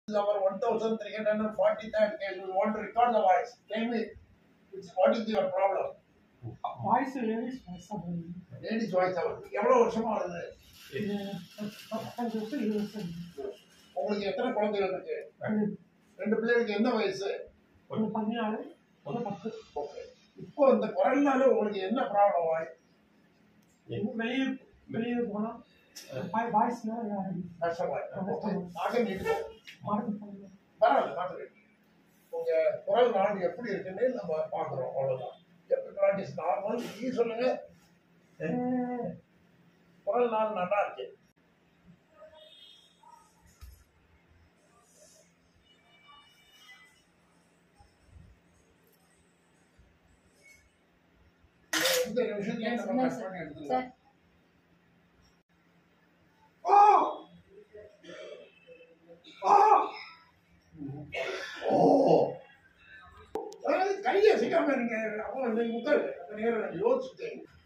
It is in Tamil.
is our 1343 case. We want to record the voice. Tell me, it's, what is your problem? Voice ladies voice தான் போகுது. Ladies voice அவர் எவ்வளவு வருஷமா வருது இது பத்தஞ்சு வருஷம் இருபது வருஷம் உங்களுக்கு எத்தனை குழந்தைகள் இருக்கு அது ரெண்டு பிள்ளைகளுக்கு என்ன வயசு ஒன்று பதினாலு ஒன்று பத்து ஓகே இப்போ இந்த குரல்னால உங்களுக்கு என்ன ப்ராப்ளம் வாய் வெளியே வெளியே போனால் வாய்ஸ்னால கஷ்டமா ஓகே ஆக நீட்டு மார்க் பண்ணுவோம் பரவாயில்ல பார்த்துக்கிட்டு உங்க குரல் நாடு எப்படி இருக்குன்னு நம்ம பார்க்குறோம் அவ்வளோதான் எப்படி இஸ் நார்மல் நீ சொல்லுங்க குரல் நாள் நல்லா இருக்கு இந்த நிமிஷத்துலயே நம்ம கட் பண்ணி எடுத்துக்கலாம் ஆ! ஆ! ஓ அதாவது கையை சிக்காம நீங்க அவங்க நீங்க உட்காரு அந்த நேரம் நான் யோசிச்சுட்டேன்